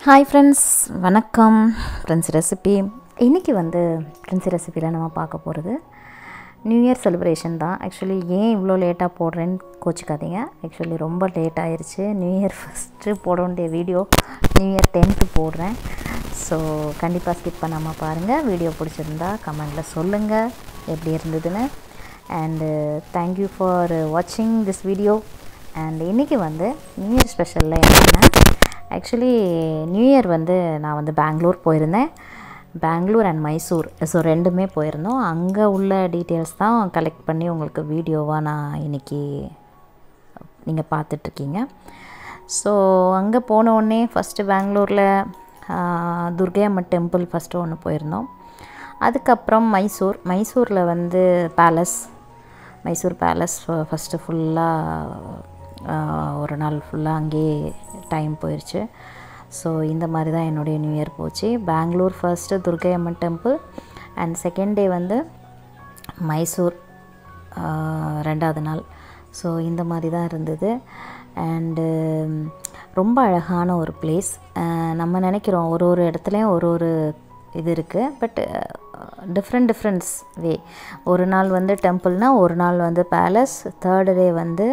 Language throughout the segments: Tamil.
ஹாய் ஃப்ரெண்ட்ஸ் வணக்கம் ஃப்ரெண்ட்ஸ் ரெசிபி இன்றைக்கி வந்து ஃப்ரெண்ட்ஸ் ரெசிப்பியில் நம்ம பார்க்க போகிறது நியூ இயர் செலிப்ரேஷன் தான் ஆக்சுவலி ஏன் இவ்வளோ லேட்டாக போடுறேன்னு கோச்சிக்காதீங்க ஆக்சுவலி ரொம்ப லேட் ஆயிருச்சு நியூ இயர் ஃபஸ்ட்டு போட வேண்டிய வீடியோ நியூ இயர் டென்த்து போடுறேன் ஸோ கண்டிப்பாக ஸ்கிப் பண்ணாமல் பாருங்கள் வீடியோ பிடிச்சிருந்தா கமெண்டில் சொல்லுங்கள் எப்படி இருந்ததுன்னு அண்டு தேங்க்யூ ஃபார் வாட்சிங் திஸ் வீடியோ அண்ட் இன்றைக்கி வந்து நியூ இயர் ஸ்பெஷலில் என்னென்னா ஆக்சுவலி நியூ இயர் வந்து நான் வந்து பெங்களூர் போயிருந்தேன் பெங்களூர் அண்ட் மைசூர் ஸோ ரெண்டுமே போயிருந்தோம் அங்கே உள்ள டீட்டெயில்ஸ் தான் கலெக்ட் பண்ணி உங்களுக்கு வீடியோவாக நான் இன்றைக்கி நீங்கள் பார்த்துட்ருக்கீங்க ஸோ அங்கே போன உடனே ஃபஸ்ட்டு பெங்களூரில் துர்கை அம்மன் டெம்பிள் ஃபஸ்ட்டு ஒன்று போயிருந்தோம் அதுக்கப்புறம் மைசூர் மைசூரில் வந்து பேலஸ் மைசூர் பேலஸ் ஃபஸ்ட்டு ஃபுல்லாக ஒரு நாள் ஃபுல்லாக அங்கேயே டைம் போயிடுச்சு ஸோ இந்த மாதிரி தான் என்னுடைய நியூ இயர் போச்சு Bangalore first Durgai Amman temple and second day வந்து மைசூர் ரெண்டாவது நாள் ஸோ இந்த மாதிரி தான் இருந்தது அண்டு ரொம்ப அழகான ஒரு பிளேஸ் நம்ம நினைக்கிறோம் ஒரு ஒரு இடத்துலையும் ஒரு ஒரு இது இருக்குது பட் டிஃப்ரெண்ட் டிஃப்ரெண்ட்ஸ் வே ஒரு நாள் வந்து டெம்பிள்னால் ஒரு நாள் வந்து பேலஸ் தேர்டு டே வந்து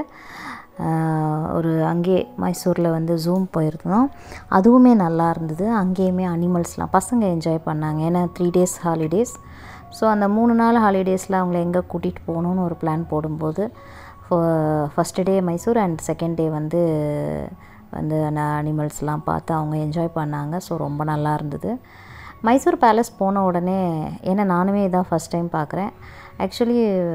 ஒரு அங்கே மைசூரில் வந்து ஜூம் போயிருந்தோம் அதுவுமே நல்லா இருந்தது அங்கேயுமே அனிமல்ஸ்லாம் பசங்க என்ஜாய் பண்ணாங்க ஏன்னா த்ரீ டேஸ் ஹாலிடேஸ் ஸோ அந்த மூணு நாள் ஹாலிடேஸில் அவங்கள எங்கே கூட்டிகிட்டு போகணுன்னு ஒரு பிளான் போடும்போது first day Mysore and second day வந்து வந்து அந்த அனிமல்ஸ்லாம் பார்த்து அவங்க என்ஜாய் பண்ணாங்க ஸோ ரொம்ப நல்லா இருந்தது மைசூர் பேலஸ் போன உடனே ஏன்னா நானுமே இதான் ஃபஸ்ட் டைம் பார்க்குறேன் ஆக்சுவலி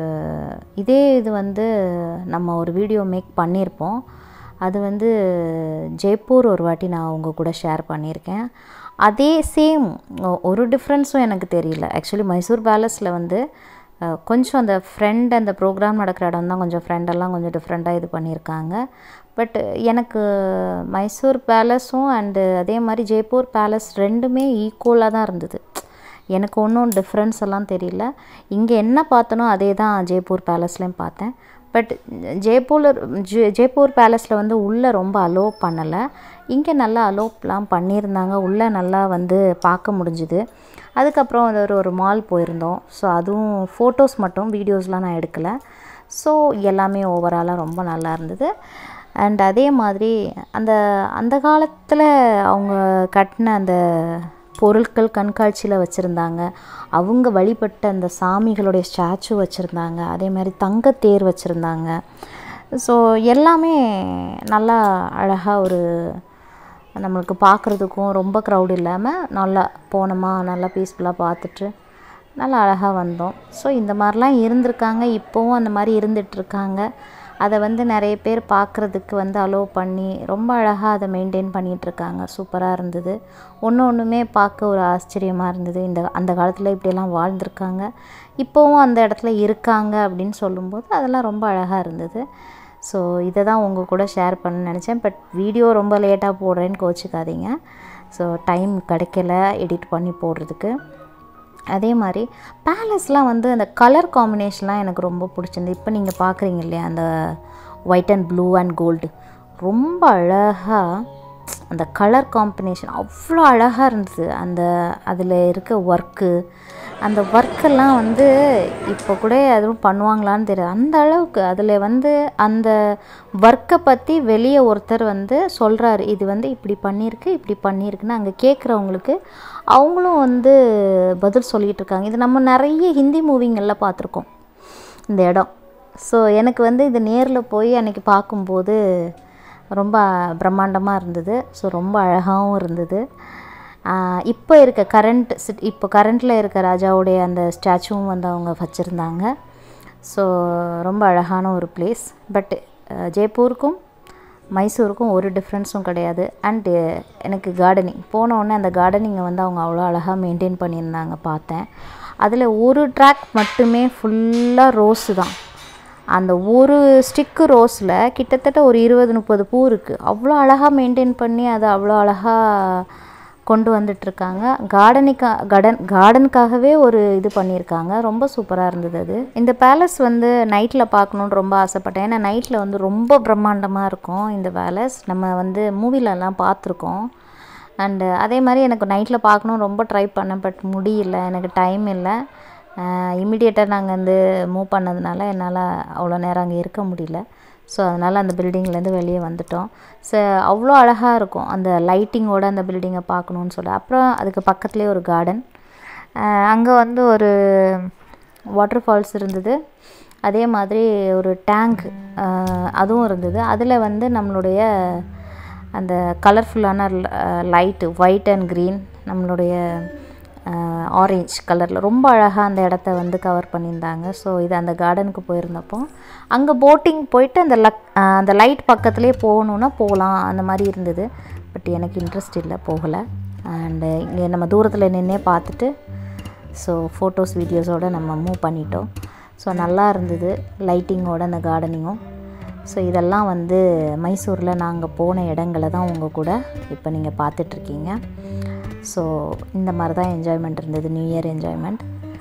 இதே இது வந்து நம்ம ஒரு வீடியோ மேக் பண்ணியிருப்போம் அது வந்து ஜெய்ப்பூர் ஒரு வாட்டி நான் உங்கள் கூட ஷேர் பண்ணியிருக்கேன் அதே சேம் ஒரு டிஃப்ரென்ஸும் எனக்கு தெரியல ஆக்சுவலி மைசூர் பேலஸில் வந்து கொஞ்சம் அந்த ஃப்ரெண்ட் அந்த ப்ரோக்ராம் நடக்கிற இடம் தான் கொஞ்சம் ஃப்ரெண்டெல்லாம் கொஞ்சம் டிஃப்ரெண்ட்டாக இது பண்ணியிருக்காங்க பட் எனக்கு மைசூர் பேலஸும் அண்டு அதே மாதிரி ஜெய்ப்பூர் பேலஸ் ரெண்டுமே ஈக்குவலாக தான் இருந்தது எனக்கு ஒன்றும் டிஃப்ரென்ஸ் எல்லாம் தெரியல இங்கே என்ன பார்த்தனோ அதே தான் ஜெய்ப்பூர் பேலஸ்லேயும் பார்த்தேன் பட் ஜெய்ப்பூர் ஜெ ஜெய்ப்பூர் பேலஸில் வந்து உள்ளே ரொம்ப அலோவ் பண்ணலை இங்கே நல்லா அலோவ்லாம் பண்ணியிருந்தாங்க உள்ளே நல்லா வந்து பார்க்க முடிஞ்சுது அதுக்கப்புறம் அது ஒரு ஒரு மால் போயிருந்தோம் ஸோ அதுவும் ஃபோட்டோஸ் மட்டும் வீடியோஸ்லாம் நான் எடுக்கலை ஸோ எல்லாமே ஓவராலாக ரொம்ப நல்லா இருந்தது அண்ட் அதே மாதிரி அந்த அந்த காலத்தில் அவங்க கட்டின அந்த பொருட்கள் கண்காட்சியில் வச்சுருந்தாங்க அவங்க வழிபட்ட அந்த சாமிகளுடைய ஸ்டாச்சு வச்சுருந்தாங்க அதே மாதிரி தங்கத்தேர் வச்சுருந்தாங்க ஸோ எல்லாமே நல்லா அழகாக ஒரு நம்மளுக்கு பார்க்குறதுக்கும் ரொம்ப க்ரௌட் இல்லாமல் நல்லா போனோமா நல்லா பீஸ்ஃபுல்லாக பார்த்துட்டு நல்லா அழகாக வந்தோம் ஸோ இந்த மாதிரிலாம் இருந்திருக்காங்க இப்போவும் அந்த மாதிரி இருந்துகிட்ருக்காங்க அதை வந்து நிறைய பேர் பார்க்குறதுக்கு வந்து அலோவ் பண்ணி ரொம்ப அழகாக அதை மெயின்டைன் பண்ணிகிட்ருக்காங்க சூப்பராக இருந்தது ஒன்று ஒன்றுமே பார்க்க ஒரு ஆச்சரியமாக இருந்தது இந்த அந்த காலத்தில் இப்படியெல்லாம் வாழ்ந்திருக்காங்க இப்போவும் அந்த இடத்துல இருக்காங்க அப்படின்னு சொல்லும்போது அதெல்லாம் ரொம்ப அழகாக இருந்தது ஸோ இதை தான் உங்கள் கூட ஷேர் பண்ண நினச்சேன் பட் வீடியோ ரொம்ப லேட்டாக போடுறேன்னு கோச்சிக்காதீங்க ஸோ டைம் கிடைக்கல எடிட் பண்ணி போடுறதுக்கு அதே மாதிரி பேலஸ்லாம் வந்து அந்த கலர் காம்பினேஷன்லாம் எனக்கு ரொம்ப பிடிச்சிருந்து இப்போ நீங்கள் பார்க்குறீங்க இல்லையா அந்த white and blue and gold ரொம்ப அழகாக அந்த கலர் காம்பினேஷன் அவ்வளோ அழகாக இருந்தது அந்த அதில் இருக்க ஒர்க்கு அந்த ஒர்க்கெல்லாம் வந்து இப்போ கூட அதுவும் பண்ணுவாங்களான்னு தெரியாது அந்த அளவுக்கு அதில் வந்து அந்த ஒர்க்கை பற்றி வெளியே ஒருத்தர் வந்து சொல்கிறாரு இது வந்து இப்படி பண்ணியிருக்கு இப்படி பண்ணியிருக்குன்னு அங்கே கேட்குறவங்களுக்கு அவங்களும் வந்து பதில் சொல்லிகிட்டு இருக்காங்க இது நம்ம நிறைய ஹிந்தி மூவிங்களில் பார்த்துருக்கோம் இந்த இடம் ஸோ எனக்கு வந்து இது நேரில் போய் அன்றைக்கி பார்க்கும்போது ரொம்ப பிரம்மாண்டமாக இருந்தது ஸோ ரொம்ப அழகாகவும் இருந்தது இப்போ இருக்க கரண்ட் சிட் இப்போ கரண்ட்டில் இருக்க ராஜாவுடைய அந்த ஸ்டாச்சுவும் வந்து அவங்க வச்சுருந்தாங்க ஸோ ரொம்ப அழகான ஒரு பிளேஸ் பட் ஜெய்ப்பூருக்கும் மைசூருக்கும் ஒரு டிஃப்ரென்ஸும் கிடையாது அண்டு எனக்கு கார்டனிங் போன உடனே அந்த கார்டனிங்கை வந்து அவங்க அவ்வளோ அழகாக மெயின்டைன் பண்ணியிருந்தாங்க பார்த்தேன் அதில் ஒரு ட்ராக் மட்டுமே ஃபுல்லாக ரோஸு தான் அந்த ஒரு ஸ்டிக்கு ரோஸில் கிட்டத்தட்ட ஒரு இருபது முப்பது பூ இருக்குது அவ்வளோ அழகாக மெயின்டைன் பண்ணி அதை அவ்வளோ அழகாக கொண்டு வந்துட்டுருக்காங்க கார்டனிக்கா கார்டன் கார்டனுக்காகவே ஒரு இது பண்ணியிருக்காங்க ரொம்ப சூப்பராக இருந்தது அது இந்த பேலஸ் வந்து நைட்டில் பார்க்கணுன்னு ரொம்ப ஆசைப்பட்டேன் ஏன்னா நைட்டில் வந்து ரொம்ப பிரம்மாண்டமாக இருக்கும் இந்த பேலஸ் நம்ம வந்து மூவிலலாம் பார்த்துருக்கோம் அண்டு அதே மாதிரி எனக்கு நைட்டில் பார்க்கணும் ரொம்ப ட்ரை பண்ணேன் பட் முடியல எனக்கு டைம் இல்லை இமிடியேட்டாக நாங்கள் வந்து மூவ் பண்ணதுனால என்னால் அவ்வளோ நேரம் அங்கே இருக்க முடியல ஸோ அதனால் அந்த பில்டிங்லேருந்து வெளியே வந்துட்டோம் ஸோ அவ்வளோ அழகாக இருக்கும் அந்த லைட்டிங்கோட அந்த பில்டிங்கை பார்க்கணுன்னு சொல்லி அப்புறம் அதுக்கு பக்கத்துலேயே ஒரு கார்டன் அங்கே வந்து ஒரு வாட்டர் ஃபால்ஸ் இருந்தது அதே மாதிரி ஒரு டேங்க் அதுவும் இருந்தது அதில் வந்து நம்மளுடைய அந்த கலர்ஃபுல்லான லைட்டு ஒயிட் அண்ட் க்ரீன் நம்மளுடைய ஆரேஞ்ச் கலரில் ரொம்ப அழகாக அந்த இடத்த வந்து கவர் பண்ணியிருந்தாங்க ஸோ இது அந்த கார்டனுக்கு போயிருந்தப்போ அங்கே போட்டிங் போயிட்டு அந்த லக் அந்த லைட் பக்கத்துலேயே போகணுன்னா போகலாம் அந்த மாதிரி இருந்தது பட் எனக்கு இன்ட்ரெஸ்ட் இல்லை போகலை அண்டு இங்கே நம்ம தூரத்தில் நின்னே பார்த்துட்டு ஸோ ஃபோட்டோஸ் வீடியோஸோடு நம்ம மூவ் பண்ணிட்டோம் ஸோ நல்லா இருந்தது லைட்டிங்கோட அந்த கார்டனிங்கும் ஸோ இதெல்லாம் வந்து மைசூரில் நாங்கள் போன இடங்களை தான் உங்கள் கூட இப்போ நீங்கள் பார்த்துட்ருக்கீங்க ஸோ இந்த மாதிரி தான் என்ஜாய்மெண்ட் இருந்தது நியூ இயர் என்ஜாய்மெண்ட்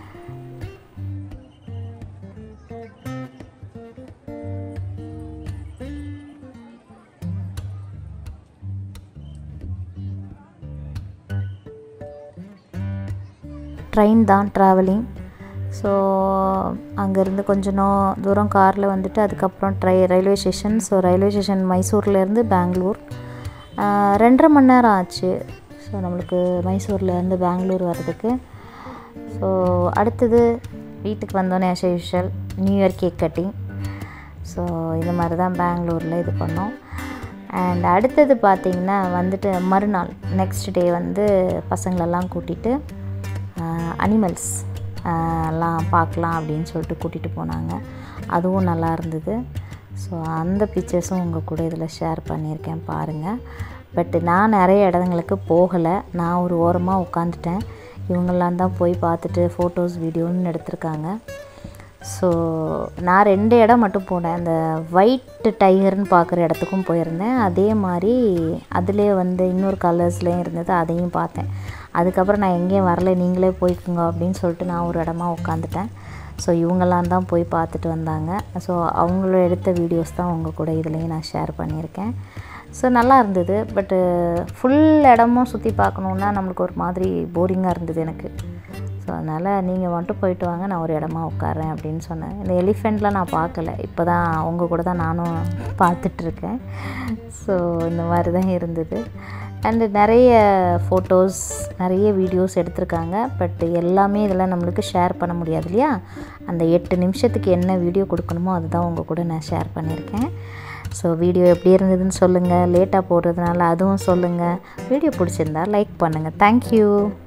ட்ரெயின் தான் ட்ராவலிங் ஸோ அங்கேருந்து கொஞ்சம் நோ தூரம் காரில் வந்துட்டு அதுக்கப்புறம் ட்ரை railway station so railway station மைசூர்லேருந்து பெங்களூர் ரெண்டரை மணி நேரம் ஆச்சு ஸோ நம்மளுக்கு மைசூர்லேருந்து பெங்களூர் வர்றதுக்கு ஸோ அடுத்தது வீட்டுக்கு வந்தோன்னே as usual new year cake cutting so இது மாதிரி தான் பெங்களூரில் இது பண்ணோம் அண்ட் அடுத்தது பார்த்திங்கன்னா வந்துட்டு மறுநாள் நெக்ஸ்ட் டே வந்து பசங்களெல்லாம் கூட்டிகிட்டு அனிமல்ஸ் எல்லாம் பார்க்கலாம் அப்படின்னு சொல்லிட்டு கூட்டிகிட்டு போனாங்க அதுவும் நல்லா இருந்தது ஸோ அந்த பிக்சர்ஸும் உங்கள் கூட இதில் ஷேர் பண்ணியிருக்கேன் பாருங்கள் பட் நான் நிறைய இடங்களுக்கு போகலை நான் ஒரு ஓரமாக உட்காந்துட்டேன் இவங்கெல்லாம் தான் போய் பார்த்துட்டு ஃபோட்டோஸ் வீடியோன்னு எடுத்திருக்காங்க ஸோ நான் ரெண்டு இடம் மட்டும் போனேன் அந்த ஒயிட் டைகர்னு பார்க்குற இடத்துக்கும் போயிருந்தேன் அதே மாதிரி அதிலே வந்து இன்னொரு கலர்ஸ்லேயும் இருந்தது அதையும் பார்த்தேன் அதுக்கப்புறம் நான் எங்கேயும் வரல நீங்களே போய்க்குங்க அப்படின்னு சொல்லிட்டு நான் ஒரு இடமா உட்காந்துட்டேன் ஸோ இவங்கெல்லாம் தான் போய் பார்த்துட்டு வந்தாங்க ஸோ அவங்கள எடுத்த வீடியோஸ் தான் உங்கள் கூட இதுலேயும் நான் ஷேர் பண்ணியிருக்கேன் ஸோ நல்லா இருந்தது பட்டு ஃபுல் இடமும் சுற்றி பார்க்கணுன்னா நம்மளுக்கு ஒரு மாதிரி போரிங்காக இருந்தது எனக்கு ஸோ அதனால் நீங்கள் மட்டும் போயிட்டு வாங்க நான் ஒரு இடமா உட்காறேன் அப்படின்னு சொன்னேன் இந்த எலிஃபெண்ட்லாம் நான் பார்க்கல இப்போ தான் உங்கள் கூட தான் நானும் பார்த்துட்ருக்கேன் ஸோ இந்த மாதிரி தான் இருந்தது அண்டு நிறைய ஃபோட்டோஸ் நிறைய வீடியோஸ் எடுத்திருக்காங்க பட் எல்லாமே இதெல்லாம் நம்மளுக்கு ஷேர் பண்ண முடியாது இல்லையா அந்த எட்டு நிமிஷத்துக்கு என்ன வீடியோ கொடுக்கணுமோ அதுதான் உங்கள் கூட நான் ஷேர் பண்ணியிருக்கேன் ஸோ வீடியோ எப்படி இருந்ததுன்னு சொல்லுங்கள் லேட்டாக போடுறதுனால அதுவும் சொல்லுங்கள் வீடியோ பிடிச்சிருந்தா லைக் பண்ணுங்கள் தேங்க்யூ